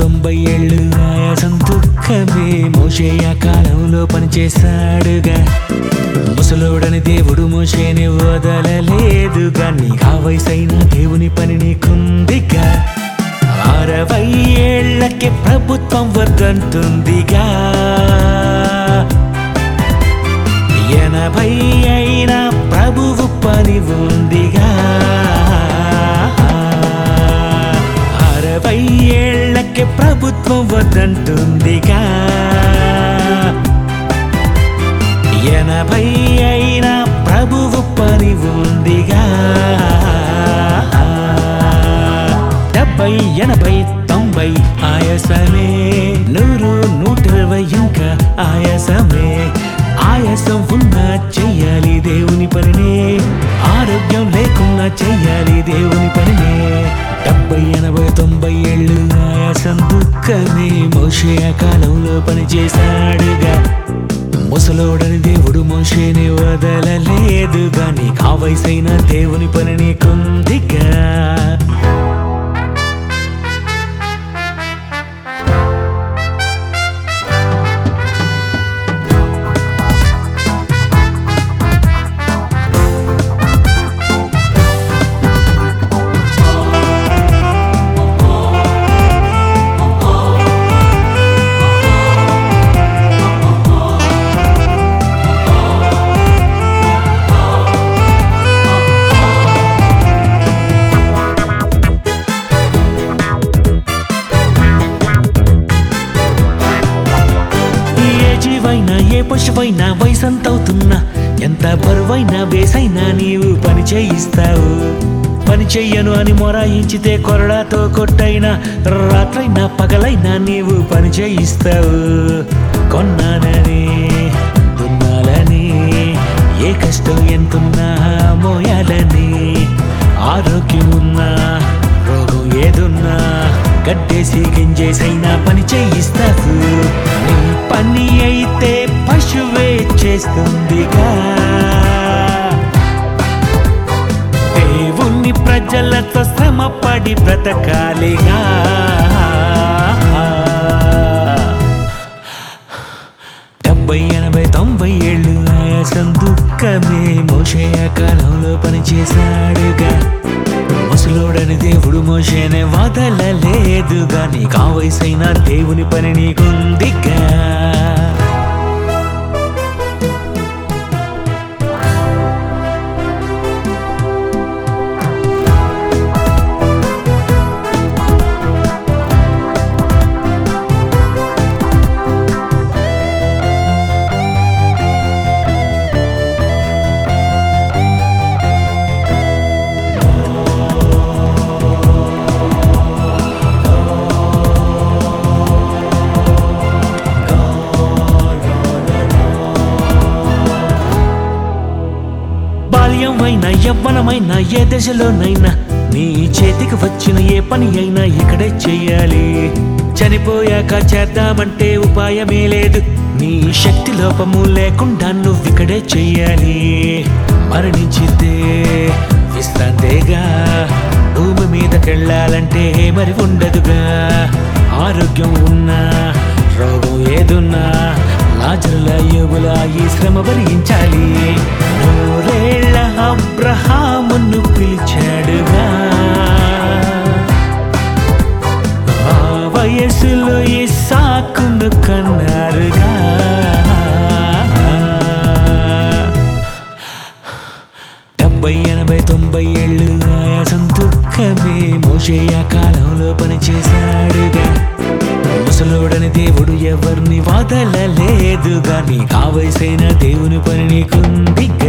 తొంభై ఏళ్ళు ఆయాసం దుఃఖమే మోషేయ కాలంలో పనిచేశాడుగా ముసలోడని దేవుడు మోషేని వదలలేదుగా నీకా వయసైన దేవుని పని నీకుందిగా అరవై ఏళ్లకే ప్రభుత్వం వద్దంటుందిగా ఎనభై అయినా ప్రభువు పని ఉందిగా అరవై ఏళ్లకే ప్రభుత్వం వద్దంటుందిగా ఎనభై అయినా ప్రభువు పని ఉందిగా డెబ్బై ఎనభై తొంభై ఆయాసమే నూరు నూట ఇరవై ఇంకా ఆయాసమే ఆయాసం ఉన్నా చెయ్యాలి దేవుని పనినే ఆరోగ్యం లేకున్నా చెయ్యాలి దేవుని పనినే డెబ్బై ఎనభై తొంభై ఏళ్ళు ఆయాసం దుఃఖమే మోషే ఆ కాలంలో పనిచేశాడుగా ముసలోడని దేవుడు మోషేని వదలలేదుగా నీ కావయసైన దేవుని పని నీకుందిగా ఏ జీవైనా ఏ పశువైనా వయసంతవుతున్నా ఎంత బరువైనా వేసైనా నీవు పని చేయిస్తావు పని చెయ్యను అని మొరాయించితే కొరడాతో కొట్టైనా రాత్రైనా పగలైనా నీవు పని చేయిస్తావు కొన్నానని దున్నాలని ఏ కష్టం ఎంతున్నా మోయాలని ఆరోగ్యం ఉన్నా రోగం ఏదున్నా గడ్డేసి గింజేసైనా పని చేయిస్తావు నీ పని అయితే పశువే చేస్తుందిగా దేవుని ప్రజలతో శ్రమ పడి బ్రతకాలిగా డెబ్బై ఎనభై తొంభై ఏళ్ళు ఆయాసం దుఃఖమే మోషేయ కాలంలో పనిచేశాడుగా ముసలోడని దేవుడు మోషేనే వదలలేదుగా నీ కావయసైన దేవుని పని నీకుందిగా బాల్యం అయినా యవ్వనమైనా ఏ దశలోనైనా నీ చేతికి వచ్చిన ఏ పని అయినా ఇక్కడే చెయ్యాలి చనిపోయాక చేద్దామంటే ఉపాయమే లేదు నీ శక్తి లోపము లేకుండా నువ్వు ఇక్కడే చెయ్యాలి మరణించితే విశ్రాంతేగా భూమి మీదకెళ్ళాలంటే మరి ఉండదుగా ఆరోగ్యం ఉన్నా రోగం ఏదున్నా లాజరుల యోగుల ఈ శ్రమ భరించాలి నూరేళ్ల అబ్రహామును పిలిచాడుగా ఆ వయసులో ఇస్సాకును కన్నారుగా డెబ్బై ఎనభై తొంభై ఏళ్ళు ఆయాసం దుఃఖమే మోషేయ కాలంలో పనిచేశాడుగా ముసలోడని దేవుడు ఎవరిని వదలలేదుగా నీ కావలసిన దేవుని పని నీకుందిగా